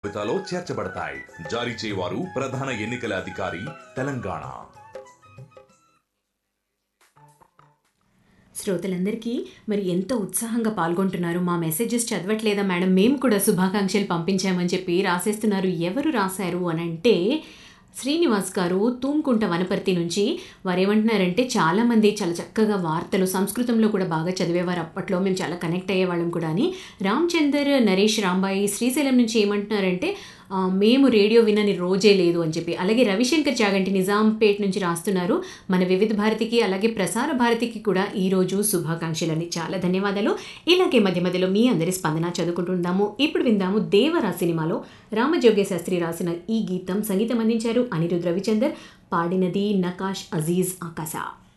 జాబితాలో చేర్చబడతాయి జారీ చేయవారు ప్రధాన ఎన్నికల అధికారి తెలంగాణ శ్రోతలందరికీ మరి ఎంతో ఉత్సాహంగా పాల్గొంటున్నారు మా మెసేజెస్ చదవట్లేదా మేడం మేము కూడా శుభాకాంక్షలు పంపించామని చెప్పి రాసేస్తున్నారు ఎవరు రాశారు అని అంటే శ్రీనివాస్ గారు తూమ్కుంట వనపర్తి నుంచి వారు ఏమంటున్నారంటే చాలామంది చాలా చక్కగా వార్తలు సంస్కృతంలో కూడా బాగా చదివేవారు అప్పట్లో మేము చాలా కనెక్ట్ అయ్యేవాళ్ళం కూడా అని రామచందర్ నరేష్ రాంబాయి శ్రీశైలం నుంచి ఏమంటున్నారంటే ఆ, మేము రేడియో వినని రోజే లేదు అని చెప్పి అలాగే రవిశంకర్ చాగంటి నిజాంపేట్ నుంచి రాస్తున్నారు మన వివిధ భారతికి అలాగే ప్రసార భారతికి కూడా ఈరోజు శుభాకాంక్షలని చాలా ధన్యవాదాలు ఇలాగే మధ్య మధ్యలో మీ అందరి స్పందన చదువుకుంటుందాము ఇప్పుడు విందాము దేవరా సినిమాలో రామజోగ్య శాస్త్రి రాసిన ఈ గీతం సంగీతం అందించారు అనిరుద్ రవిచందర్ పాడినది నకాష్ అజీజ్ ఆకాశ